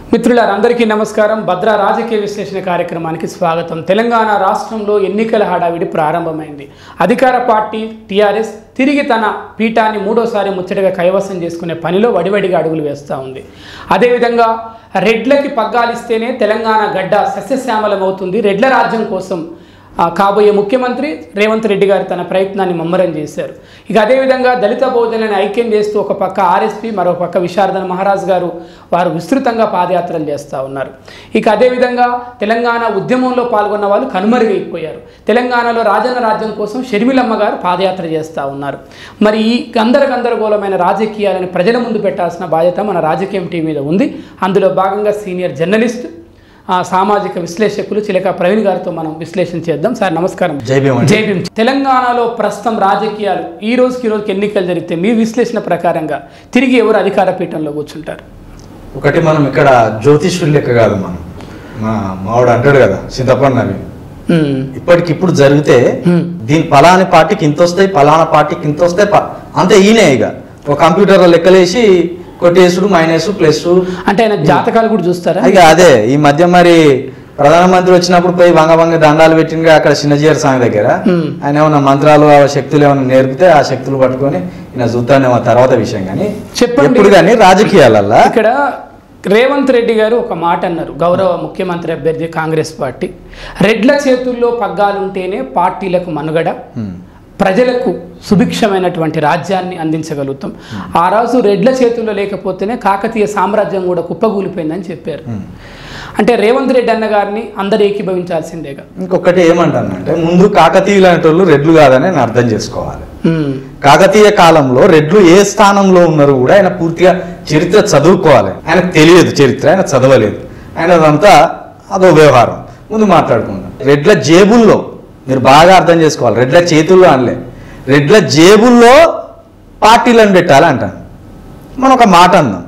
మిత్రులందరికీ నమస్కారం భద్ర రాజకీయ విశ్లేషణ కార్యక్రమానికి స్వాగతం తెలంగాణ రాష్ట్రంలో ఎన్నికల హడావిడి ప్రారంభమైంది అధికార పార్టీ టీఆర్ఎస్ తిరిగి తన పీఠాన్ని మూడోసారి ముచ్చటగా కైవసం చేసుకునే పనిలో వడివడిగా అడుగులు వేస్తూ ఉంది అదేవిధంగా రెడ్లకి పగ్గాలిస్తేనే తెలంగాణ గడ్డ సస్యశ్యామలమవుతుంది రెడ్ల రాజ్యం కోసం ఆ, కాబోయే ముఖ్యమంత్రి రేవంత్ రెడ్డి గారు తన ప్రయత్నాన్ని ముమ్మరం చేశారు ఇక అదేవిధంగా దళిత బహుజనులను ఐక్యం చేస్తూ ఒక పక్క ఆర్ఎస్పీ మరో పక్క విశారదన్ మహారాజ్ గారు వారు విస్తృతంగా పాదయాత్రలు చేస్తూ ఉన్నారు ఇక అదేవిధంగా తెలంగాణ ఉద్యమంలో పాల్గొన్న వాళ్ళు కనుమరుగైపోయారు తెలంగాణలో రాజన్న రాజ్యం కోసం షర్మిలమ్మ గారు పాదయాత్ర చేస్తూ ఉన్నారు మరి ఈ గందర గందరగోళమైన రాజకీయాలను ప్రజల ముందు పెట్టాల్సిన బాధ్యత మన రాజకీయం టీవీ మీద ఉంది అందులో భాగంగా సీనియర్ జర్నలిస్ట్ ఆ, సామాజిక విశ్లేషకులు చిలక ప్రవీణ్ గారితో మనం విశ్లేషణ చేద్దాం సార్ నమస్కారం జై భీమ్ అండి. జై భీమ్ తెలంగాణలో ప్రస్తుతం రాజకీయాలు ఈ రోజుకి ఈ రోజుకి ఎన్నికలు జరిగితే మీ విశ్లేషణ ప్రకారంగా తిరిగి ఎవరు అధికార పీఠంలో కూర్చుంటారు ఒకటి మనం ఇక్కడ జ్యోతిష్యులు లెక్క కాదు మనం మా మావాడు అంటాడు కదా చింతపండు నవి ఉమ్, ఇప్పటికిప్పుడు జరిగితే Hmm. దీని పలాని పార్టీకి ఇంత వస్తాయి పలానా పార్టీకి ఇంత వస్తాయి ప- అంతే ఈయనే ఇక ఒక కంప్యూటర్లో లెక్కలేసి కొట్టేసుడు మైనస్ ప్లస్ అంటే ఆయన జాతకాలు కూడా చూస్తారా ఇక అదే ఈ మధ్య మరి ప్రధానమంత్రి వచ్చినప్పుడు పోయి వంగ వంగ దండాలు పెట్టిందిగా అక్కడ చిన్నజీఆర్ స్వామి దగ్గర Hmm. ఆయన ఏమన్నా మంత్రాలు ఆ శక్తులు ఏమైనా నేర్పితే ఆ శక్తులు పట్టుకొని ఈయన చూద్దానేమో తర్వాత విషయం కానీ చెప్పండి. ఎప్పుడు కానీ రాజకీయాలల్లా ఇక్కడ రేవంత్ రెడ్డి గారు ఒక మాట అన్నారు గౌరవ ముఖ్యమంత్రి అభ్యర్థి కాంగ్రెస్ పార్టీ రెడ్ల చేతుల్లో పగ్గాలుంటేనే పార్టీలకు మనుగడ Hmm. ప్రజలకు సుభిక్షమైనటువంటి రాజ్యాన్ని అందించగలుగుతాం ఆ రోజు రెడ్ల చేతుల్లో లేకపోతేనే కాకతీయ సామ్రాజ్యం కూడా కుప్పగూలిపోయిందని చెప్పారు Hmm. అంటే రేవంత్ రెడ్డి అన్న గారిని అందరు ఏకీభవించాల్సిందేగా ఇంకొకటి ఏమంటానంటే ముందు కాకతీయులు అనేటోళ్ళు రెడ్లు కాదని నేను అర్థం చేసుకోవాలి ఉమ్, కాకతీయ కాలంలో రెడ్లు ఏ స్థానంలో ఉన్నారు కూడా ఆయన పూర్తిగా చరిత్ర చదువుకోవాలి ఆయనకు తెలియదు చరిత్ర ఆయన చదవలేదు ఆయన అదంతా అదో వ్యవహారం ముందు మాట్లాడుకుందాం రెడ్ల జేబుల్లో మీరు బాగా అర్థం చేసుకోవాలి రెడ్ల చేతుల్లో అనలే రెడ్ల జేబుల్లో పార్టీలను పెట్టాలి అంటాను మనం ఒక మాట అన్నాం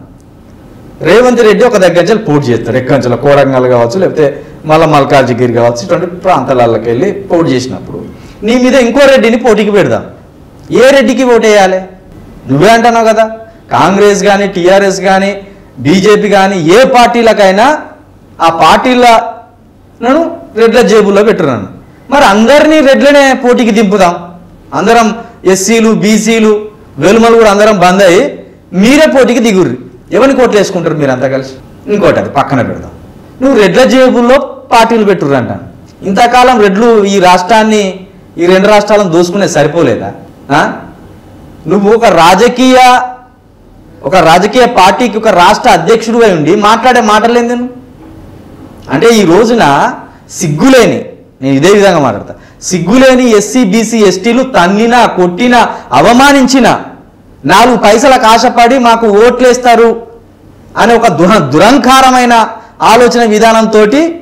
రేవంత్ రెడ్డి ఒక దగ్గర నుంచి పోటీ చేస్తాడు ఎక్కడి నుంచి కోడంగల్ కావచ్చు లేకపోతే మళ్ళీ మల్కాజ్గిరి కావచ్చు ఇటువంటి ప్రాంతాలకి వెళ్ళి పోటీ చేసినప్పుడు నీ మీద ఇంకో రెడ్డిని పోటీకి పెడదాం ఏ రెడ్డికి ఓటు వేయాలి నువ్వే అంటున్నావు కదా కాంగ్రెస్ కానీ టీఆర్ఎస్ కానీ బీజేపీ కానీ ఏ పార్టీలకైనా ఆ పార్టీలను రెడ్ల జేబుల్లో పెట్టున్నాను మరి అందరినీ రెడ్లనే పోటీకి దింపుదాం అందరం ఎస్సీలు బీసీలు వెలుమలు కూడా అందరం బంద్ అయ్యి మీరే పోటీకి దిగుర్రి ఎవరిని కోట్లు వేసుకుంటారు మీరు అంతా కలిసి ఇంకోటి అది పక్కన పెడదాం నువ్వు రెడ్ల జేబుల్లో పార్టీలు పెట్టుర్రు అంటాను ఇంతకాలం రెడ్లు ఈ రాష్ట్రాన్ని ఈ రెండు రాష్ట్రాలను దోసుకునే సరిపోలేదా ఆ? నువ్వు ఒక రాజకీయ ఒక రాజకీయ పార్టీకి ఒక రాష్ట్ర అధ్యక్షుడు అయి ఉండి మాట్లాడే మాటలేంది నువ్వు అంటే ఈ రోజున సిగ్గులేని నేను ఇదే విధంగా మాట్లాడతా సిగ్గులేని ఎస్సీ బీసీ ఎస్టీలు తన్నినా కొట్టినా అవమానించిన నాలుగు పైసలకు ఆశపడి మాకు ఓట్లేస్తారు అనే ఒక దుర దురంకారమైన ఆలోచన విధానంతో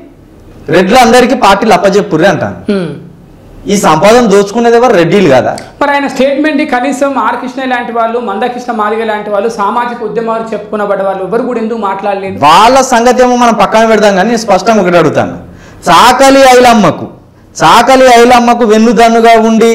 రెడ్లందరికీ పార్టీలు అప్పచెప్పుర్రి అంటాను ఉమ్. ఈ సంపాదన దోచుకునేది ఎవరు రెడ్డిలు కదా మరి ఆయన స్టేట్మెంట్ కనీసం ఆర్ కృష్ణ లాంటి వాళ్ళు మందకృష్ణ మాదిగ లాంటి వాళ్ళు సామాజిక ఉద్యమాలు చెప్పుకున్నబడ్డ వాళ్ళు ఎవరు కూడా ఎందుకు మాట్లాడలేదు వాళ్ళ సంగతి ఏమో మనం పక్కన పెడదాం కానీ నేను స్పష్టంగా ఒకటి అడుగుతాను చాకలి ఐలమ్మకు చాకలి ఐలమ్మకు వెన్నుదన్నుగా ఉండి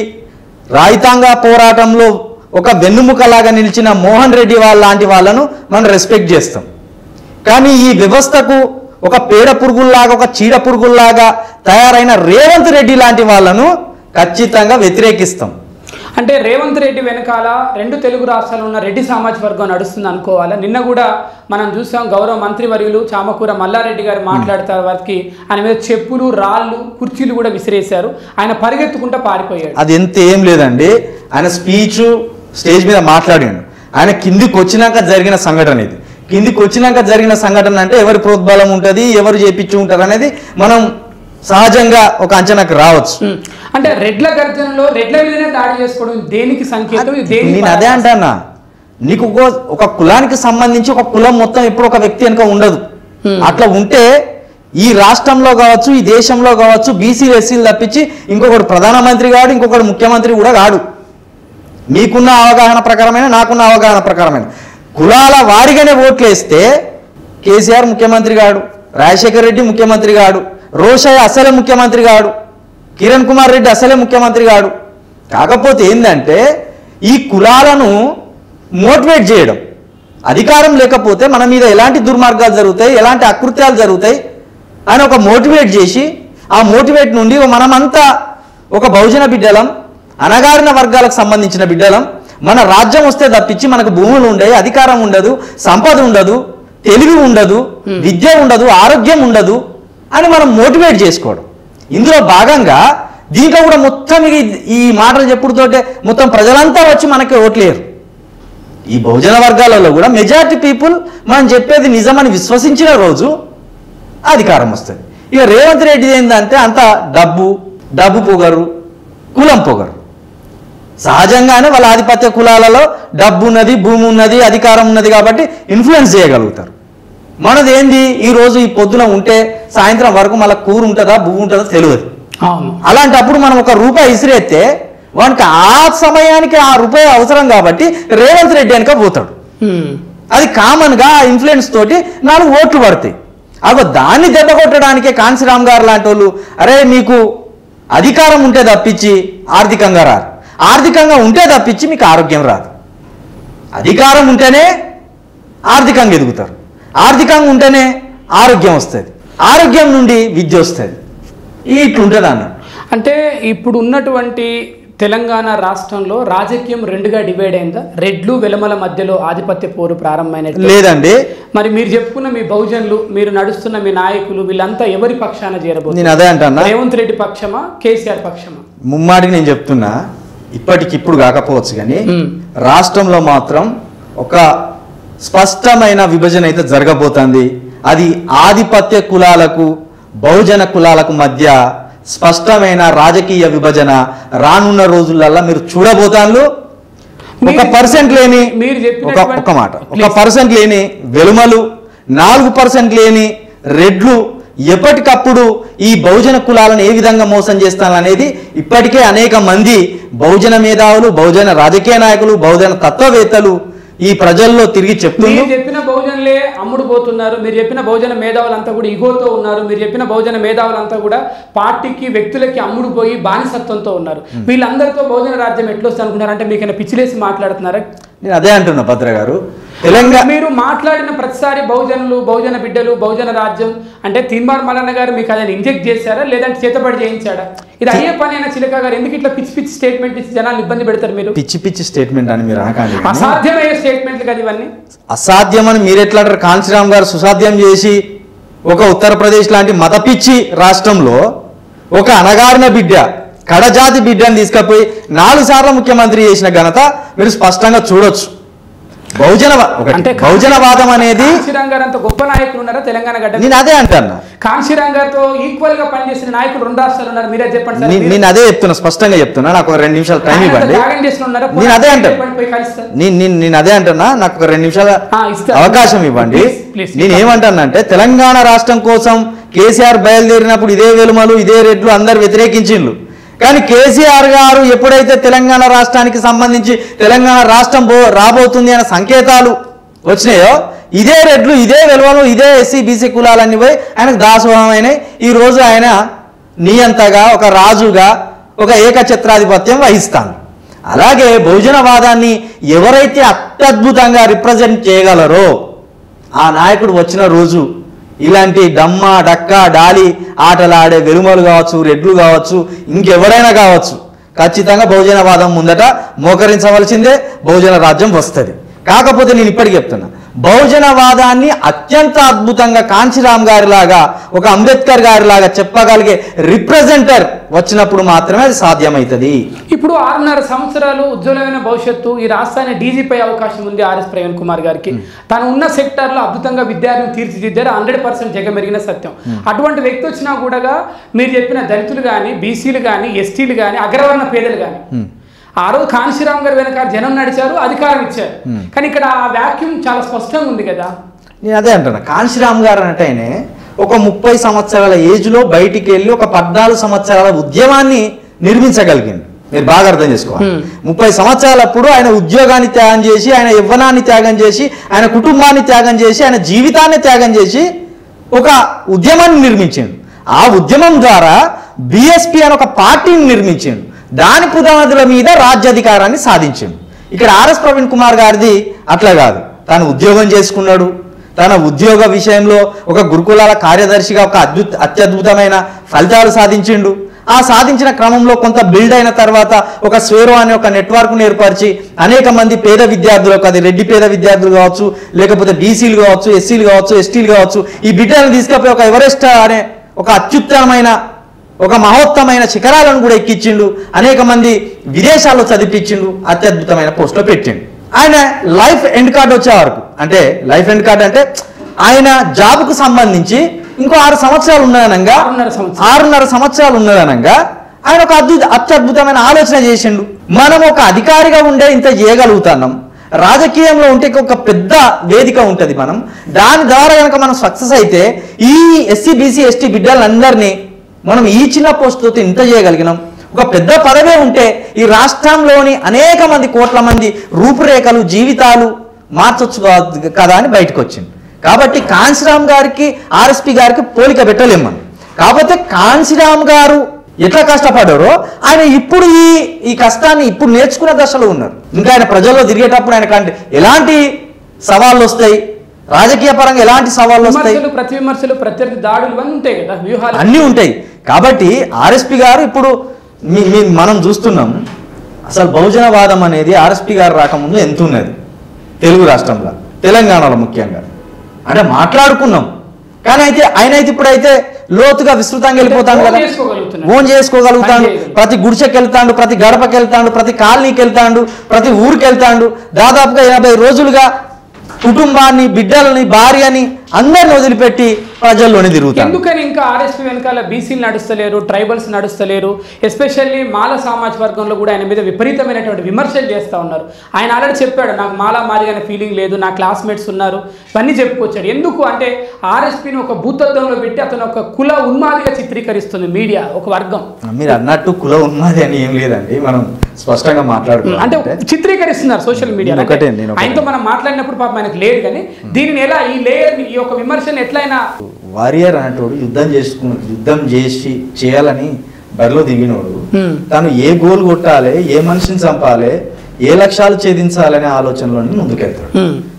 రైతాంగ పోరాటంలో ఒక వెన్నుముకలాగా నిలిచిన మోహన్ రెడ్డి వాళ్ళ లాంటి వాళ్ళను మనం రెస్పెక్ట్ చేస్తాం కానీ ఈ వ్యవస్థకు ఒక పేడ పురుగుల్లాగా ఒక చీడ పురుగుల్లాగా తయారైన రేవంత్ రెడ్డి లాంటి వాళ్ళను ఖచ్చితంగా వ్యతిరేకిస్తాం అంటే రేవంత్ రెడ్డి వెనకాల రెండు తెలుగు రాష్ట్రాల్లో ఉన్న రెడ్డి సామాజిక వర్గం నడుస్తుంది అనుకోవాలా నిన్న కూడా మనం చూసాం గౌరవ మంత్రివర్యులు చామకూర మల్లారెడ్డి గారు మాట్లాడతారు వారికి ఆయన మీద చెప్పులు రాళ్ళు కుర్చీలు కూడా విసిరేశారు ఆయన పరిగెత్తుకుంటూ పారిపోయాడు అది ఎంత ఏం లేదండి ఆయన స్పీచ్ స్టేజ్ మీద మాట్లాడాడు ఆయన కిందికి వచ్చినాక జరిగిన సంఘటన ఇది కిందికి వచ్చినాక జరిగిన సంఘటన అంటే ఎవరి ప్రోద్బలం ఉంటుంది ఎవరు చేపించి ఉంటారు అనేది మనం సహజంగా ఒక అంచనాకు రావచ్చు ఉమ్. అంటే రెడ్ల గర్జనలో రెడ్ల మీదనే దాడి చేసుకోవడం దేనికి సంకేతం ఇది దేనికి నేను అదే అంటానా నీకు ఒక ఒక కులానికి సంబంధించి ఒక కులం మొత్తం ఎప్పుడు ఒక వ్యక్తి వెనుక ఉండదు Hmm. అట్లా ఉంటే ఈ రాష్ట్రంలో కావచ్చు ఈ దేశంలో కావచ్చు బీసీ ఎస్సీలు తప్పించి ఇంకొకడు ప్రధానమంత్రి కాడు ఇంకొకడు ముఖ్యమంత్రి కూడా కాడు మీకున్న అవగాహన ప్రకారమైన నాకున్న అవగాహన ప్రకారమైన కులాల వారిగానే ఓట్లు వేస్తే కేసీఆర్ ముఖ్యమంత్రి గాడు రాజశేఖర్ రెడ్డి ముఖ్యమంత్రి గాడు రోషయ్య అసలే ముఖ్యమంత్రి గాడు కిరణ్ కుమార్ రెడ్డి అసలే ముఖ్యమంత్రి గాడు కాకపోతే ఏంటంటే ఈ కులాలను మోటివేట్ చేయడం అధికారం లేకపోతే మన మీద ఎలాంటి దుర్మార్గాలు జరుగుతాయి ఎలాంటి అకృత్యాలు జరుగుతాయి అని ఒక మోటివేట్ చేసి ఆ మోటివేట్ నుండి మనమంతా ఒక బహుజన బిడ్డలం అనగారిన వర్గాలకు సంబంధించిన బిడ్డలం మన రాజ్యం వస్తే తప్పించి మనకు భూములు ఉండవు అధికారం ఉండదు సంపద ఉండదు తెలివి ఉండదు విద్య ఉండదు ఆరోగ్యం ఉండదు అని మనం మోటివేట్ చేసుకోవడం ఇందులో భాగంగా దీంట్లో కూడా మొత్తం ఈ- ఈ మాటలు చెప్పుడుతోటే మొత్తం ప్రజలంతా వచ్చి మనకి ఓట్లేరు ఈ బహుజన వర్గాలలో కూడా మెజారిటీ పీపుల్ మనం చెప్పేది నిజమని విశ్వసించిన రోజు అధికారం వస్తుంది ఇక రేవంత్ రెడ్డి ఏంటంటే అంత డబ్బు డబ్బు పొగరు కులం పొగరు సహజంగానే వాళ్ళ ఆధిపత్య కులాలలో డబ్బు ఉన్నది భూమి ఉన్నది అధికారం ఉన్నది కాబట్టి ఇన్ఫ్లుయెన్స్ చేయగలుగుతారు మనది ఏంది ఈ రోజు ఈ పొద్దున ఉంటే సాయంత్రం వరకు మళ్ళీ కూర ఉంటుందా భూమి ఉంటుందా తెలియదు అవును అలాంటప్పుడు మనం ఒక రూపాయి ఇసిరేస్తే వానికి ఆ సమయానికి ఆ రూపాయి అవసరం కాబట్టి రేవంత్ రెడ్డి వెనక పోతాడు ఉమ్. అది కామన్ గా ఇన్ఫ్లుయెన్స్ తోటి నాలుగు ఓట్లు పడతాయి అగో దాన్ని దెబ్బ కొట్టడానికే కాంశీరామ్ గారు లాంటి వాళ్ళు అరే మీకు అధికారం ఉంటే తప్పించి ఆర్థికంగా రారు ఆర్థికంగా ఉంటే తప్పించి మీకు ఆరోగ్యం రాదు అధికారం ఉంటేనే ఆర్థికంగా ఎదుగుతారు ఆర్థికంగా ఉంటేనే ఆరోగ్యం వస్తుంది ఆరోగ్యం నుండి విద్య వస్తుంది ఇట్లుంటుంది అన్న అంటే ఇప్పుడు ఉన్నటువంటి తెలంగాణ రాష్ట్రంలో రాజకీయం రెండుగా డివైడ్ అయిందా రెడ్లు వెలమల మధ్యలో ఆధిపత్య పోరు ప్రారంభమైనట్టు లేదండి మరి మీరు చెప్పుకున్న మీ బహుజనులు మీరు నడుస్తున్న మీ నాయకులు వీళ్ళంతా ఎవరి పక్షాన నేను చేరబోతున్నారు అదే అంటున్నా రేవంత్ రెడ్డి పక్షమా కేసీఆర్ పక్షమా ముమ్మాటికి నేను చెప్తున్నా ఇప్పటికిప్పుడు కాకపోవచ్చు కానీ మ్మ్. రాష్ట్రంలో మాత్రం ఒక స్పష్టమైన విభజన అయితే జరగబోతుంది అది ఆధిపత్య కులాలకు బహుజన కులాలకు మధ్య స్పష్టమైన రాజకీయ విభజన రానున్న రోజులల్లా మీరు చూడబోతాను ఒక మీరు- పర్సెంట్ లేని మీరు ఒక చెప్పినటువంటి- ఒక మాట ఒక Please. పర్సెంట్ లేని వెలుమలు నాలుగు పర్సెంట్ లేని రెడ్లు ఎప్పటికప్పుడు ఈ బహుజన కులాలను ఏ విధంగా మోసం చేస్తాననేది ఇప్పటికే అనేక మంది బహుజన మేధావులు బహుజన రాజకీయ నాయకులు బహుజన తత్వవేత్తలు ఈ ప్రజల్లో తిరిగి మీరు చెప్తున్నారు చెప్పిన బహుజనులే అమ్ముడు పోతున్నారు మీరు చెప్పిన బహుజన మేధావులంతా కూడా ఇగోతో ఉన్నారు మీరు చెప్పిన బహుజన మేధావులంతా కూడా పార్టీకి వ్యక్తులకి అమ్ముడు పోయి బానిసత్వంతో ఉన్నారు వీళ్ళందరితో బహుజన రాజ్యం ఎట్లొస్తుంది అనుకున్నారు అంటే మీకు పిచ్చిలేసి మాట్లాడుతున్నారా నేను అదే అంటున్నా భద్ర గారు తెలంగాణ మీరు మాట్లాడిన ప్రతిసారి బహుజనులు బహుజన బిడ్డలు బహుజన రాజ్యం అంటే తీన్మార్ మల్లన్న గారు మీకు అదని ఇంజెక్ట్ చేశారా లేదంటే చేతబడి చేయించాడా ఇది అయ్యే పని అయినా చిలక గారు ఎందుకు ఇట్లా పిచ్చి పిచ్చి స్టేట్మెంట్ ఇచ్చి జనాలు ఇబ్బంది పెడతారు మీరు పిచ్చి పిచ్చి స్టేట్మెంట్ అని మీరు అనకండి కానీ అసాధ్యమయ్యే స్టేట్మెంట్లు కదా ఇవన్నీ అసాధ్యమని మీరు ఎట్లా అంటారు కాంచీరామ్ గారు సుసాధ్యం చేసి ఒక ఉత్తరప్రదేశ్ లాంటి మత పిచ్చి రాష్ట్రంలో ఒక అనగారిన బిడ్డ కడజాతి బిడ్డని తీసుకుపోయి నాలుగు సార్లు ముఖ్యమంత్రి చేసిన ఘనత మీరు స్పష్టంగా చూడొచ్చు బహుజన అంటే బహుజనవాదం అనేది కాంశీరామ్ గారు అంత గొప్ప నాయకులు ఉన్నారా తెలంగాణ గడ్డ నేను అదే అంటున్నా కాంశీరామ్ గారితో ఈక్వల్ గా పనిచేసిన నాయకులు రెండు రాష్ట్రాలు ఉన్నారు మీరే చెప్పండి సార్ నేను- మీరు- నేను అదే చెప్తున్నా స్పష్టంగా చెప్తున్నా నాకు ఒక రెండు నిమిషాలు టైం ఆయన ఇవ్వండి త్యాగం చేసిన ఉన్నారా? నేను అదే అంటాను. చెప్పండి, పోయి కలుస్తారు నేను నేను నేను అదే అంటున్నా నాకు ఒక రెండు నిమిషాల ఆ, ఇస్తా. అవకాశం ఇవ్వండి Please, please. నేను ఏమంటానంటే తెలంగాణ రాష్ట్రం కోసం కేసీఆర్ బయలుదేరినప్పుడు ఇదే వెలుమలు ఇదే రెడ్లు అందరు వ్యతిరేకించిండ్రు కానీ కేసీఆర్ గారు ఎప్పుడైతే తెలంగాణ రాష్ట్రానికి సంబంధించి తెలంగాణ రాష్ట్రం బో రాబోతుంది అనే సంకేతాలు వచ్చినాయో ఇదే రెడ్లు ఇదే వెలువలు ఇదే ఎస్సీ బీసీ కులాలన్నీ పోయి ఆయనకు దాసోహమైనాయి ఈ రోజు ఆయన నియంతగా ఒక రాజుగా ఒక ఏకఛత్రాధిపత్యం వహిస్తాను అలాగే బహుజనవాదాన్ని ఎవరైతే అత్యద్భుతంగా రిప్రజెంట్ చేయగలరో ఆ నాయకుడు వచ్చిన రోజు ఇలాంటి డమ్మ డక్క డాలి ఆటలు ఆడే వెలుమలు కావచ్చు రెడ్లు కావచ్చు ఇంకెవరైనా కావచ్చు ఖచ్చితంగా బహుజనవాదం ముందట మోకరించవలసిందే బహుజన రాజ్యం వస్తుంది కాకపోతే నేను ఇప్పటికి చెప్తున్నా బహుజనవాదాన్ని అత్యంత అద్భుతంగా కాంచీరామ్ గారి లాగా ఒక అంబేద్కర్ గారి లాగా చెప్పగలిగే రిప్రజెంటర్ వచ్చినప్పుడు మాత్రమే అది సాధ్యమవుతుంది ఇప్పుడు ఆరున్నర సంవత్సరాలు ఉజ్వలమైన భవిష్యత్తు ఈ రాష్ట్రాన్ని డీజీపై అవకాశం ఉంది ఆర్ఎస్ ప్రవీణ్ కుమార్ గారికి తను ఉన్న సెక్టార్లో అద్భుతంగా విద్యార్థిని తీర్చిదిద్దారు హండ్రెడ్ పర్సెంట్ జగమెరిగిన సత్యం అటువంటి వ్యక్తి వచ్చినా కూడా మీరు చెప్పిన దళితులు కానీ బీసీలు కానీ ఎస్టీలు కానీ అగ్రవర్ణ పేదలు కానీ ఆ రోజు కాంశీరామ్ గారు వెనక జనం నడిచారు అధికారం ఇచ్చారు కానీ ఇక్కడ ఆ వ్యాక్యూమ్ చాలా స్పష్టంగా ఉంది కదా నేను అదే అంటున్నా కాంశీరామ్ గారు అంటేనే ఒక ముప్పై సంవత్సరాల ఏజ్లో బయటికి వెళ్ళి ఒక పద్నాలుగు సంవత్సరాల ఉద్యమాన్ని నిర్మించగలిగింది మీరు బాగా అర్థం చేసుకోవాలి Hmm. ముప్పై సంవత్సరాలప్పుడు ఆయన ఉద్యోగాన్ని త్యాగం చేసి ఆయన యవ్వనాన్ని త్యాగం చేసి ఆయన కుటుంబాన్ని త్యాగం చేసి ఆయన జీవితాన్ని త్యాగం చేసి ఒక ఉద్యమాన్ని నిర్మించాడు ఆ ఉద్యమం ద్వారా బిఎస్పి అని ఒక పార్టీని నిర్మించాడు దాని పునాదుల మీద రాజ్యాధికారాన్ని సాధించాడు ఇక్కడ ఆర్ఎస్ ప్రవీణ్ కుమార్ గారిది అట్లా కాదు తాను ఉద్యోగం చేసుకున్నాడు తన ఉద్యోగ విషయంలో ఒక గురుకులాల కార్యదర్శిగా ఒక అద్భుత అత్యద్భుతమైన ఫలితాలు సాధించిండు ఆ సాధించిన క్రమంలో కొంత బిల్డ్ అయిన తర్వాత ఒక స్వేరో అనే ఒక నెట్వర్క్ను ఏర్పరిచి అనేక మంది పేద విద్యార్థులకు అది రెడ్డి పేద విద్యార్థులు కావచ్చు లేకపోతే బీసీలు కావచ్చు ఎస్సీలు కావచ్చు ఎస్టీలు కావచ్చు ఈ బిడ్డలను తీసుకపోయి ఒక ఎవరెస్ట్ అనే ఒక అత్యుత్తమైన ఒక మహోత్తమైన శిఖరాలను కూడా ఎక్కించిండు అనేక మంది విదేశాల్లో చదివించిండు అత్యద్భుతమైన పోస్ట్లో పెట్టిండు ఆయన లైఫ్ ఎండ్ కార్డ్ వచ్చే వరకు అంటే లైఫ్ ఎండ్ కార్డ్ అంటే ఆయన జాబ్కు సంబంధించి ఇంకో ఆరు సంవత్సరాలు ఉన్నదనంగా ఆరున్నర సంవత్సరాలు. ఆరున్నర సంవత్సరాలు ఉన్నదనంగా ఆయన ఒక అద్భుత అత్యద్భుతమైన ఆలోచన చేసిండు మనం ఒక అధికారిగా ఉండే ఇంత చేయగలుగుతున్నాం రాజకీయంలో ఉంటే ఒక పెద్ద వేదిక ఉంటుంది మనం దాని ద్వారా కనుక మనం సక్సెస్ అయితే ఈ ఎస్సీ బీసీ ఎస్టీ బిడ్డలందరినీ మనం ఈ చిన్న పోస్టుతో ఇంత చేయగలిగినాం ఒక పెద్ద పదవే ఉంటే ఈ రాష్ట్రంలోని అనేక మంది కోట్ల మంది రూపురేఖలు జీవితాలు మార్చొచ్చు కా- కదా అని బయటకు వచ్చింది కాబట్టి కాంశీరామ్ గారికి ఆర్ఎస్పి గారికి పోలిక పెట్టలేము మనం కాకపోతే కాంశీరామ్ గారు ఎట్లా కష్టపడారో ఆయన ఇప్పుడు ఈ ఈ కష్టాన్ని ఇప్పుడు నేర్చుకునే దశలో ఉన్నారు ఇంకా ఆయన ప్రజల్లో తిరిగేటప్పుడు ఆయన కంటే ఎలాంటి సవాళ్ళు వస్తాయి రాజకీయ పరంగా ఎలాంటి సవాళ్ళు వస్తాయి విమర్శలు ప్రతి విమర్శలు ప్రత్యర్థి దాడులు ఇవన్నీ ఉంటాయి కదా వ్యూహాలు అన్నీ ఉంటాయి కాబట్టి ఆర్ఎస్పి గారు ఇప్పుడు మీ మీ- మనం చూస్తున్నాం అసలు బహుజనవాదం అనేది ఆర్ఎస్పి గారు రాకముందు ఎంత ఉన్నది తెలుగు రాష్ట్రంలో తెలంగాణలో ముఖ్యంగా అంటే మాట్లాడుకున్నాం కానీ అయితే ఆయన అయితే ఇప్పుడైతే లోతుగా విస్తృతంగా వెళ్ళిపోతాను ఓన్ కదా చేసుకోగలుగుతున్నాడు. ఓన్ చేసుకోగలుగుతాడు పని చేయగలుగుతాడు. ప్రతి గుడిసెకి వెళ్తాడు ప్రతి గడపకి వెళ్తాడు ప్రతి కాలనీకి వెళ్తాడు ప్రతి ఊరికి వెళ్తాడు దాదాపుగా ఎనభై రోజులుగా కుటుంబాన్ని బిడ్డలని భార్యని అందరిని వదిలిపెట్టి ప్రజల్లోనే తిరుగుతాడు ఎందుకని ఇంకా ఆర్ఎస్పీ వెనకాల బీసీలు నడుస్తలేరు ట్రైబల్స్ నడుస్తలేరు ఎస్పెషల్లీ మాల సామాజిక వర్గంలో కూడా ఆయన మీద విపరీతమైనటువంటి విమర్శలు చేస్తూ ఉన్నారు ఆయన ఆల్రెడీ చెప్పాడు నాకు మాలా మాదిగానే ఫీలింగ్ లేదు నా క్లాస్మేట్స్ ఉన్నారు ఇవన్నీ చెప్పుకొచ్చాడు ఎందుకు అంటే ఆర్ఎస్పీని ఒక భూతత్వంలో పెట్టి అతను ఒక కుల ఉన్మాదిగా చిత్రీకరిస్తుంది మీడియా ఒక వర్గం మీరు అన్నట్టు కుల ఉన్నది అని ఏం లేదండి మనం స్పష్టంగా అంటే మాట్లాడుకుంటే చిత్రీకరిస్తున్నారు సోషల్ మీడియా నేను ఒకటే, నేను ఒకటే. ఆయనతో మనం మాట్లాడినప్పుడు పాపం ఆయనకు లేదు కానీ దీనిని ఎలా ఈ లేయర్ ఈ యొక్క విమర్శను ఎట్లయినా వారియర్ అనేటోడు యుద్ధం చేసుకున్న యుద్ధం చేసి చేయాలని బరిలో దిగినోడు Hmm. తను ఏ గోల్ కొట్టాలి ఏ మనిషిని చంపాలి ఏ లక్ష్యాలు ఛేదించాలనే ఆలోచనలోని ముందుకెళ్తాడు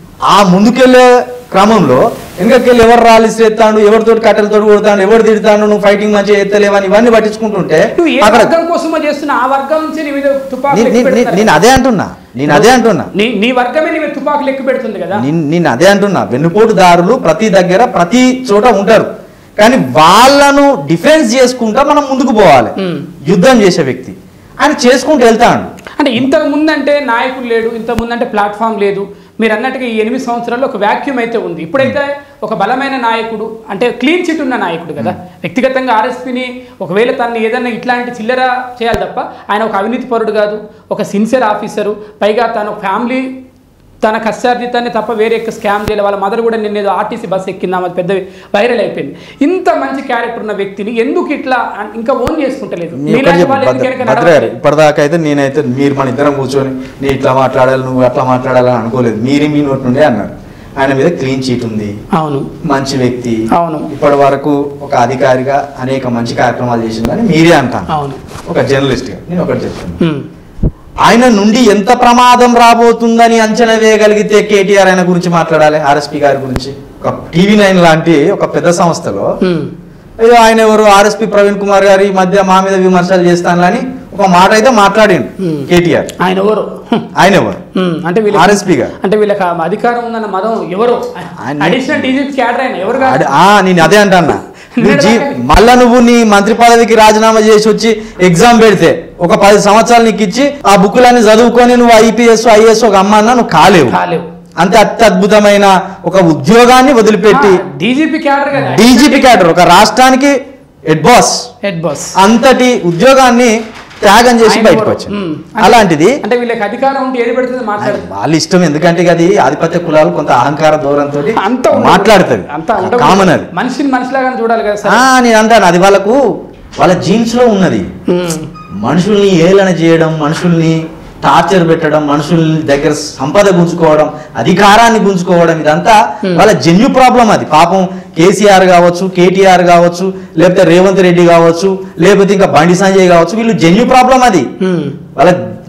ఆ ముందుకెళ్లే క్రమంలో వెనకకెళ్ళి ఎవరు రాళ్ళు చేస్తాడు ఎవరితోటి కట్టెలతో కొడతాడు ఎవరు తిడతాడు నువ్వు ఫైటింగ్ మంచిగా ఎత్తలేవని ఇవన్నీ పట్టించుకుంటుంటే నువ్వు ఏ అక్కడ వర్గం కోసమో చేస్తున్నా ఆ వర్గం నుంచి నీ మీద తుపాకులు నీ- ఎక్కువ నీ- నీ- పెడతారు నేను అదే అంటున్నా నేను అదే అంటున్నా నీ నీ వర్గమే నీ మీద తుపాకులు ఎక్కువ పెడుతుంది కదా నేను నేను అదే అంటున్నా వెన్నుపోటుదారులు ప్రతి దగ్గర ప్రతి చోట ఉంటారు కానీ వాళ్ళను డిఫెన్స్ చేసుకుంటా మనం ముందుకు పోవాలి మ్మ్. యుద్ధం చేసే వ్యక్తి ఆయన చేసుకుంటూ వెళ్తాడు అంటే ఇంతకు ముందంటే నాయకులు లేడు ఇంతకు ముందంటే ప్లాట్ఫామ్ లేదు మీరు అన్నట్టుగా ఈ ఎనిమిది సంవత్సరాల్లో ఒక వ్యాక్యూమ్ అయితే ఉంది ఇప్పుడైతే ఒక బలమైన నాయకుడు అంటే క్లీన్ చిట్ ఉన్న నాయకుడు కదా వ్యక్తిగతంగా ఆర్ఎస్పీని ఒకవేళ తను ఏదైనా ఇట్లాంటి చిల్లర చేయాలి తప్ప ఆయన ఒక అవినీతి పరుడు కాదు ఒక సిన్సియర్ ఆఫీసరు పైగా తను ఫ్యామిలీ తన కష్టార్జితాన్ని తప్ప వేరే యొక్క స్కామ్ చేయాలి వాళ్ళ మదర్ కూడా నిన్న ఏదో ఆర్టీసీ బస్ ఎక్కిందాం అది పెద్ద వైరల్ అయిపోయింది ఇంత మంచి క్యారెక్టర్ ఉన్న వ్యక్తిని ఎందుకు ఇట్లా అన్- ఇంకా ఓన్ చేసుకుంటలేదు నీ ఒక్కటి మీలాంటి చెప్పు, వాళ్ళు ఎందుకు భద్ర- వెనక భద్ర గారు నడవట్లేదు? ఇప్పటిదాకా అయితే నేనైతే మీరు మన ఇద్దరం కూర్చొని నీ ఇట్లా మాట్లాడాలి నువ్వు అట్లా మాట్లాడాలని అనుకోలేదు మీరు మీ నోటి నుండే అన్నారు ఆయన మీద క్లీన్ చీట్ ఉంది అవును మంచి వ్యక్తి అవును. ఇప్పటి వరకు ఒక అధికారిగా అనేక మంచి కార్యక్రమాలు చేసిందని మీరే అంటాను అవును ఒక జర్నలిస్ట్గా నేను ఒకటి చెప్తాను ఉమ్. ఆయన నుండి ఎంత ప్రమాదం రాబోతుందని అంచనా వేయగలిగితే కేటీఆర్ ఆయన గురించి మాట్లాడాలి ఆర్ఎస్పీ గారి గురించి ఒక టీవీ నైన్ లాంటి ఒక పెద్ద సంస్థలో ఉమ్. అయ్యో ఆయన ఎవరు ఆర్ఎస్పీ ప్రవీణ్ కుమార్ గారు ఈ మధ్య మా మీద విమర్శలు చేస్తానని ఒక మాట అయితే మాట్లాడిండు Hmm. కేటీఆర్ ఆయన ఎవరు హ్మ్. ఆయన ఎవరు ఉమ్. అంటే వీళ్ళకి ఆర్ఎస్పీ గారు అంటే వీళ్ళకి ఆ అధికారం ఉందన్న మదం ఎవరు ఆయన- అడిషనల్ డీజీపీ క్యాడర్ ఆయన ఎవరు కాదు అడే- ఆ, నేను అదే అంటాన్నా నువ్వు జీ మళ్ళా నువ్వు నీ మంత్రి పదవికి రాజీనామా చేసి వచ్చి ఎగ్జామ్ పెడితే ఒక పది సంవత్సరాలు నీకు ఇచ్చి ఆ బుక్కులన్నీ చదువుకొని నువ్వు ఐపీఎస్ ఐఏఎస్ ఒక అమ్మ అన్నా నువ్వు కాలేవు కాలేవు అంత అత్యద్భుతమైన ఒక ఉద్యోగాన్ని వదిలిపెట్టి డీజీపీ క్యాడర్ కదా డీజీపీ క్యాడర్ ఒక రాష్ట్రానికి హెడ్ బాస్ హెడ్ బాస్ అంతటి ఉద్యోగాన్ని త్యాగం చేసి ఆయన బయటకు ఎవరు? వచ్చింది ఉమ్. అలాంటిది అంటే వీళ్ళకి అధికారం ఉంటే ఏది పెడుతుంది మాట్లాడదు వాళ్ళ ఇష్టం ఎందుకంటే ఇక అది ఆధిపత్య కులాలు కొంత అహంకార ధోరణితో అంత ఉండకూడదు. మాట్లాడుతుంది అంత ఉండకూడదు. కామన్ అది మనిషిని మనిషిలాగానే చూడాలి కదా ఆ, సార్ నేను అంటాను అది వాళ్ళకు వాళ్ళ జీన్స్ లో ఉన్నది ఉమ్. మనుషుల్ని ఏలన చేయడం మనుషుల్ని టార్చర్ పెట్టడం మనుషుల దగ్గర సంపద గుంజుకోవడం అధికారాన్ని గుంజుకోవడం ఇదంతా వాళ్ళ జన్యు ప్రాబ్లం అది పాపం కేసీఆర్ కావచ్చు కేటీఆర్ కావచ్చు లేకపోతే రేవంత్ రెడ్డి కావచ్చు లేకపోతే ఇంకా బండి సంజయ్ కావచ్చు వీళ్ళు జన్యు ప్రాబ్లం అది ఉమ్. వాళ్ళ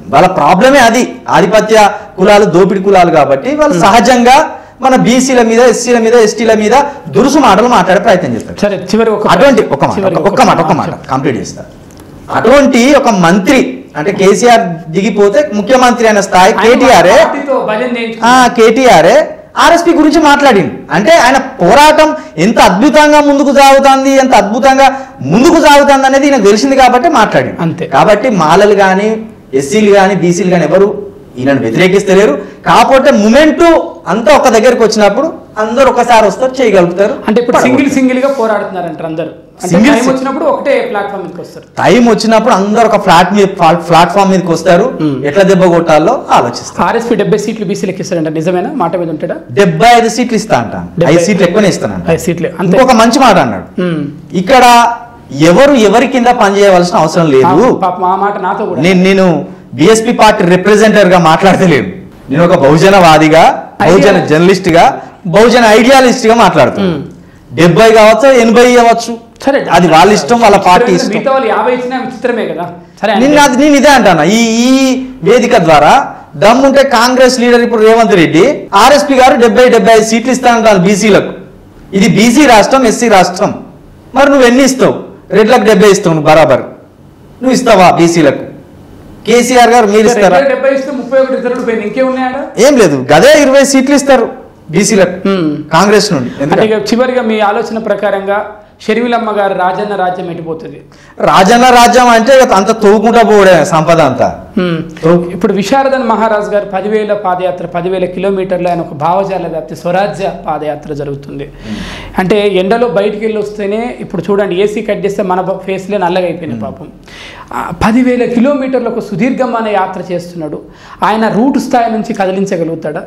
వాళ్ళ ప్రాబ్లమే అది ఆధిపత్య కులాలు దోపిడి కులాలు కాబట్టి వాళ్ళు సహజంగా మన బీసీల మీద ఎస్సీల మీద ఎస్టీల మీద దురుసు మాటలు మాట్లాడే ప్రయత్నం చేస్తారు సరే చివరి ఒక అటువంటి ఒక మాట చివరి ఒక్క మాట ఒక్క మాట కంప్లీట్ చేస్తా అటువంటి ఒక మంత్రి అంటే కేసీఆర్ దిగిపోతే ముఖ్యమంత్రి అయిన స్థాయి ఆయన కేటీఆర్ పార్టీతో భజన చేయించుకున్నారు. ఆ కేటీఆర్ ఆర్ఎస్పీ గురించి మాట్లాడింది అంటే ఆయన పోరాటం ఎంత అద్భుతంగా ముందుకు సాగుతుంది ఎంత అద్భుతంగా ముందుకు సాగుతుంది అనేది ఈయనకు తెలిసింది కాబట్టి మాట్లాడింది అంతే. కాబట్టి మాలలు కానీ ఎస్సీలు కానీ బీసీలు కానీ ఎవరు ఈయనను వ్యతిరేకిస్తలేరు కాకపోతే మూమెంట్ అంతా ఒక దగ్గరికి వచ్చినప్పుడు అందరూ ఒకసారి వస్తారు చేయగలుగుతారు అంటే ఇప్పుడు సింగిల్ సింగిల్ గా పోరాడుతున్నారు అంటారు అందరు అంటే Single టైం si- వచ్చినప్పుడు ఒకటే ప్లాట్ఫామ్ మీదకి వస్తారు టైం వచ్చినప్పుడు అందరు ఒక ఫ్లాట్ మీద ప్లాట్ఫామ్ మీదకి వస్తారు Hmm. ఎట్లా దెబ్బ కొట్టాలో ఆలోచిస్తారు ఆర్ఎస్పీ డెబ్బై సీట్లు బీసీలకు ఇస్తారంట నిజమేనా మాట మీద ఉంటాడా డెబ్బై ఐదు సీట్లు ఇస్తా అంటాను డెబ్బై- ఐదు సీట్లు ఎక్కువనే ఇస్తానంట ఐదు సీట్లే అంతే ఇంకొక మంచి మాట అన్నాడు ఉమ్. ఇక్కడ ఎవరు ఎవరి కింద పనిచేయవలసిన అవసరం లేదు ఆ, పాపం ఆ మాట నాతో కూడా నేను నేను బిఎస్పి పార్టీ రిప్రజెంటేటివ్ గా మాట్లాడతలేను నేను ఒక బహుజనవాదిగా బహుజన Idealist. జర్నలిస్ట్ గా బహుజన ఐడియాలిస్ట్ గా మాట్లాడుతాను మ్మ్. డెబ్బై కావచ్చు ఎనభై అవ్వచ్చు సరే అది వాళ్ళ ఇష్టం వాళ్ళ పార్టీ చిత్రమే, ఇష్టం మిగతా వాళ్ళు యాభై ఇచ్చినా విచిత్రమే కదా సరే నిన్న అంటే- అది నేను ఇదే అంటాను ఈ ఈ వేదిక ద్వారా దమ్ముంటే కాంగ్రెస్ లీడర్ ఇప్పుడు రేవంత్ రెడ్డి ఆర్ఎస్పీ గారు డెబ్బై డెబ్బై ఐదు సీట్లు ఇస్తానంటారు బీసీలకు ఇది బీసీ రాష్ట్రం ఎస్సీ రాష్ట్రం మరి నువ్వు ఎన్ని ఇస్తావు రెడ్లకు డెబ్బై ఇస్తావు నువ్వు బరాబర్ నువ్వు ఇస్తావా బీసీలకు కేసీఆర్ గారు మీరు సరే, ఇస్తారా ఇరవై డెబ్బై ఇస్తే ముప్పై ఒకటి ఇతరులు పోయింది ఇంకేమున్నాయా ఏం లేదు గదే ఇరవై సీట్లు ఇస్తారు బీసీలకు మ్మ్. కాంగ్రెస్ నుండి అంటే ఎందుకంటే ఇక చివరిగా మీ ఆలోచన ప్రకారంగా షర్మిలమ్మ గారు రాజన్న రాజ్యం ఎట్టిపోతుంది రాజన్న రాజ్యం అంటే ఇక అంత తవ్వుకుంటా పోవడే సంపద అంతా హ్మ్. తవ్వు- ఇప్పుడు విశారదన్ మహారాజ్ గారు పదివేల పాదయాత్ర పదివేల కిలోమీటర్లు ఆయన ఒక భావజాల వ్యాప్తి స్వరాజ్య పాదయాత్ర జరుగుతుంది అంటే ఎండలో బయటికి వెళ్ళి వస్తేనే ఇప్పుడు చూడండి ఏసీ కట్ చేస్తే మన ఫేస్లే నల్లగా అయిపోయినాయి పాపం ఆ, పదివేల కిలోమీటర్లు ఒక సుదీర్ఘమైన యాత్ర చేస్తున్నాడు ఆయన రూట్ స్థాయి నుంచి కదిలించగలుగుతాడా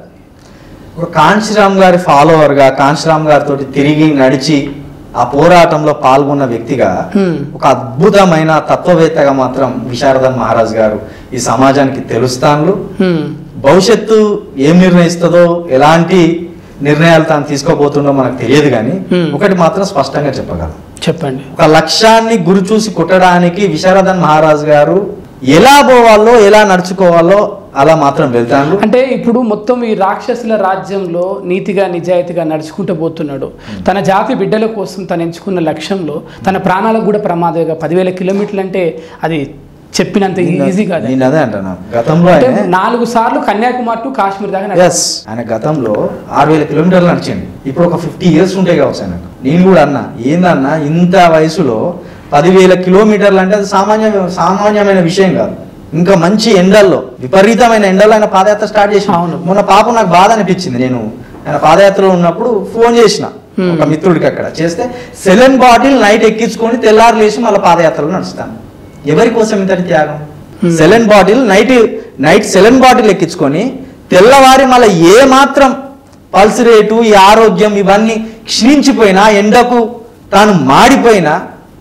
ఒక కాంశీరామ్ గారి ఫాలోవర్ గా కాంశీరామ్ గారితో తిరిగి నడిచి ఆ పోరాటంలో పాల్గొన్న వ్యక్తిగా Hmm. ఒక అద్భుతమైన తత్వవేత్తగా మాత్రం విశారదన్ మహారాజ్ గారు ఈ సమాజానికి తెలుస్తాను హ్మ్. భవిష్యత్తు ఏం నిర్ణయిస్తుందో ఎలాంటి నిర్ణయాలు తాను తీసుకోబోతుండో మనకు తెలియదు కానీ Hmm. ఒకటి మాత్రం స్పష్టంగా చెప్పగలం చెప్పండి ఒక లక్ష్యాన్ని గురి చూసి కొట్టడానికి విశారదన్ మహారాజ్ గారు ఎలా పోవాలో ఎలా నడుచుకోవాలో అలా మాత్రం వెళ్తాను అంటే ఇప్పుడు మొత్తం ఈ రాక్షసుల రాజ్యంలో నీతిగా నిజాయితీగా నడుచుకుంటూ పోతున్నాడు తన జాతి బిడ్డల కోసం తను ఎంచుకున్న లక్ష్యంలో తన ప్రాణాలకు కూడా ప్రమాదంగా పదివేల కిలోమీటర్లు అంటే అది చెప్పినంత ఈజీ కాదు నేను అదే అంటున్నా గతంలో అంటే ఆయన నాలుగు సార్లు కన్యాకుమారి టు కాశ్మీర్ దాకా నడిచాడు. ఎస్ ఆయన గతంలో ఆరు వేల కిలోమీటర్లు నడిచింది ఇప్పుడు ఒక ఫిఫ్టీ ఇయర్స్ ఉంటాయి కావచ్చు ఆయన నేను కూడా అన్నా ఏందన్నా ఇంత వయసులో పదివేల కిలోమీటర్లు అంటే అది సామాన్య సామాన్యమైన విషయం కాదు ఇంకా మంచి ఎండల్లో విపరీతమైన ఎండల్లో ఆయన పాదయాత్ర స్టార్ట్ చేసిన అవును. మొన్న పాపం నాకు బాధ అనిపించింది నేను ఆయన పాదయాత్రలో ఉన్నప్పుడు ఫోన్ చేసిన Hmm. ఒక మిత్రుడికి అక్కడ చేస్తే సెలెన్ బాటిల్ నైట్ ఎక్కించుకొని తెల్లారు లేచి మళ్ళీ పాదయాత్రలో నడుస్తాను ఎవరి కోసం ఇంతటి త్యాగం Hmm. Saline bottle night night saline bottle ఎక్కించుకొని తెల్లవారి మళ్ళీ ఏ మాత్రం పల్స్ రేటు ఈ ఆరోగ్యం ఇవన్నీ క్షీణించిపోయినా ఎండకు తాను మాడిపోయినా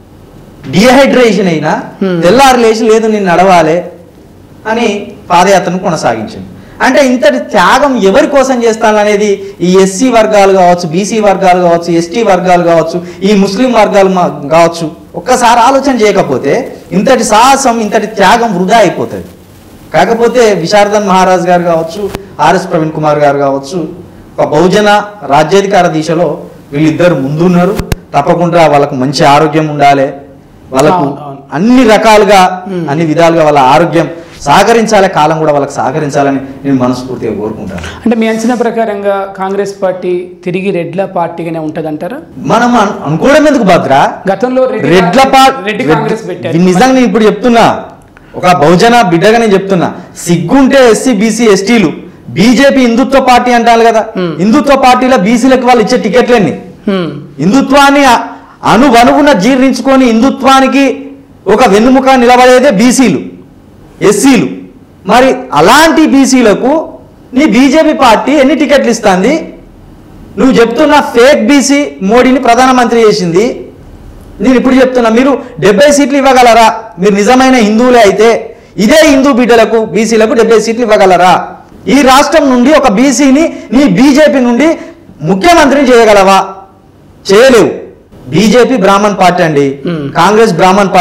డిహైడ్రేషన్ అయినా Hmm. తెల్లారి లేచి లేదు నేను నడవాలి అని పాదయాత్రను కొనసాగించింది అంటే ఇంతటి త్యాగం ఎవరి కోసం చేస్తాననేది ఈ ఎస్సీ వర్గాలు కావచ్చు బీసీ వర్గాలు కావచ్చు ఎస్టీ వర్గాలు కావచ్చు ఈ ముస్లిం వర్గాలు మా- కావచ్చు ఒక్కసారి ఆలోచన చేయకపోతే ఇంతటి సాహసం ఇంతటి త్యాగం వృధా అయిపోతుంది కాకపోతే విశారదన్ మహారాజ్ గారు కావచ్చు ఆర్ఎస్ ప్రవీణ్ కుమార్ గారు కావచ్చు ఒక బహుజన రాజ్యాధికార దిశలో వీళ్ళిద్దరు ముందున్నారు తప్పకుండా వాళ్ళకు మంచి ఆరోగ్యం ఉండాలి వాళ్ళకు అవును, అవును. అన్ని రకాలుగా Hmm. అన్ని విధాలుగా వాళ్ళ ఆరోగ్యం సహకరించాలి కాలం కూడా వాళ్ళకి సహకరించాలని నేను మనస్ఫూర్తిగా కోరుకుంటాను అంటే మీ అంచనా ప్రకారంగా కాంగ్రెస్ పార్టీ తిరిగి రెడ్ల పార్టీగానే ఉంటదంటారా మనం అను- అనుకోవడం ఎందుకు భద్ర గతంలో రెడ్డి రెడ్ల పా- రెడ్డి రెడ్- కాంగ్రెస్ పెట్టారు ఇది నిజంగా నేను ఇప్పుడు చెప్తున్నా ఒక బహుజన బిడ్డగా నేను చెప్తున్నా సిగ్గుంటే ఎస్సీ బీసీ ఎస్టీలు బీజేపీ హిందుత్వ పార్టీ అంటారు కదా Hmm. హిందుత్వ పార్టీలో బీసీలకు వాళ్ళు ఇచ్చే టికెట్లన్నీ హ్మ్. హిందుత్వాన్ని అ- అణువణువున జీర్ణించుకొని హిందుత్వానికి ఒక వెన్నుముక నిలబడేదే బీసీలు ఎస్సీలు మరి అలాంటి బీసీలకు నీ బీజేపీ పార్టీ ఎన్ని టికెట్లు ఇస్తుంది నువ్వు చెప్తున్న ఫేక్ బీసీ మోడీని ప్రధానమంత్రి చేసింది నేను ఇప్పుడు చెప్తున్నా మీరు డెబ్బై సీట్లు ఇవ్వగలరా మీరు నిజమైన హిందువులే అయితే ఇదే హిందూ బిడ్డలకు బీసీలకు డెబ్బై సీట్లు ఇవ్వగలరా ఈ రాష్ట్రం నుండి ఒక బీసీని నీ బీజేపీ నుండి ముఖ్యమంత్రిని చేయగలవా చేయలేవు బీజేపీ బ్రాహ్మణ్ పార్టీ అండి Hmm. కాంగ్రెస్ బ్రాహ్మణ్ పార్టీ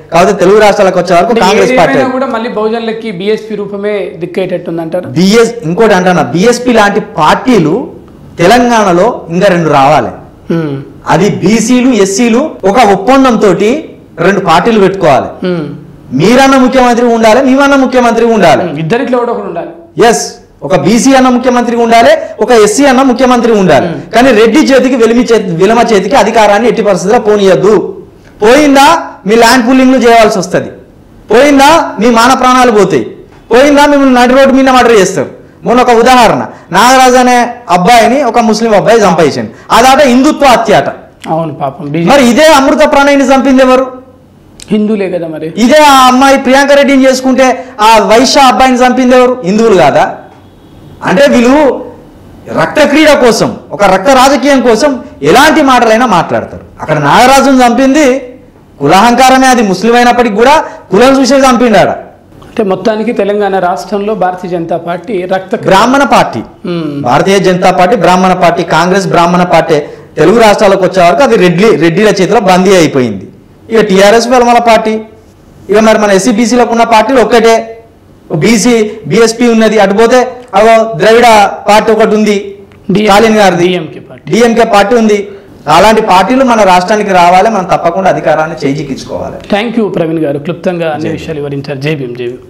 కాకపోతే తెలుగు రాష్ట్రాలకు వచ్చే వరకు అంటే కాంగ్రెస్ పార్టీ ఏదేమైనా కూడా మళ్ళీ బహుజనులకి బీఎస్పీ రూపమే దిక్కేటట్టుంది అంటారు బిఎస్ ఇంకోటి అంటాను బిఎస్పి లాంటి పార్టీలు తెలంగాణలో ఇంకా రెండు రావాలి అది బీసీలు ఎస్సీలు ఒక ఒప్పందంతో రెండు పార్టీలు పెట్టుకోవాలి మీరన్న ముఖ్యమంత్రి ఉండాలి మేమన్న ముఖ్యమంత్రి ఉండాలి ఇద్దరిట్లో కూడా ఒకడు ఉండాలి ఎస్ ఒక బీసీ అన్న ముఖ్యమంత్రి ఉండాలి ఒక ఎస్సీ అన్న ముఖ్యమంత్రి ఉండాలి కానీ రెడ్డి చేతికి వెలిమి చేతి విలమ చేతికి అధికారాన్ని ఎట్టి పరిస్థితుల్లో పోనీయద్దు పోయిందా మీ ల్యాండ్ పూలింగ్లు చేయాల్సి వస్తుంది పోయిందా మీ మాన ప్రాణాలు పోతాయి పోయిందా మిమ్మల్ని నడి రోడ్డు మీద మర్డర్ చేస్తారు మొన్న ఒక ఉదాహరణ నాగరాజు అనే అబ్బాయిని ఒక ముస్లిం అబ్బాయి చంపేసిండు అదాట హిందుత్వ హత్య అట అవును పాపం బీజే మరి ఇదే అమృత ప్రణయ్ని చంపింది ఎవరు హిందువులే కదా మరి ఇదే ఆ అమ్మాయి ప్రియాంక రెడ్డిని చేసుకుంటే ఆ వైశ్య అబ్బాయిని చంపింది ఎవరు హిందువులు కాదా అంటే వీళ్ళు రక్త క్రీడ కోసం ఒక రక్త రాజకీయం కోసం ఎలాంటి మాటలైనా మాట్లాడతారు అక్కడ నాగరాజును చంపింది కులహంకారమే అది ముస్లిం అయినప్పటికీ కూడా కులం చూసే చంపిండాడ అంటే మొత్తానికి తెలంగాణ రాష్ట్రంలో భారతీయ జనతా పార్టీ రక్త బ్రాహ్మణ పార్టీ మ్మ్. భారతీయ జనతా పార్టీ బ్రాహ్మణ పార్టీ కాంగ్రెస్ బ్రాహ్మణ పార్టీ తెలుగు రాష్ట్రాలకు వచ్చే వరకు అది రెడ్డి రెడ్డిల చేతిలో బందీ అయిపోయింది ఇక టీఆర్ఎస్ వెలమల పార్టీ ఇక మరి మన ఎస్సీ బీసీలకు ఉన్న పార్టీలు ఒక్కటే బీసీ బీఎస్పీ ఉన్నది అటుపోతే అగో ద్రవిడ పార్టీ ఒకటి ఉంది స్టాలిన్ గారిది డిఎంకే పార్టీ డిఎంకే పార్టీ ఉంది అలాంటి పార్టీలు మన రాష్ట్రానికి రావాలి మనం తప్పకుండా అధికారాన్ని చేజిక్కించుకోవాలి థ్యాంక్ యూ ప్రవీణ్ గారు క్లుప్తంగా అన్ని విషయాలు వివరించారు జై భీమ్ జై భీమ్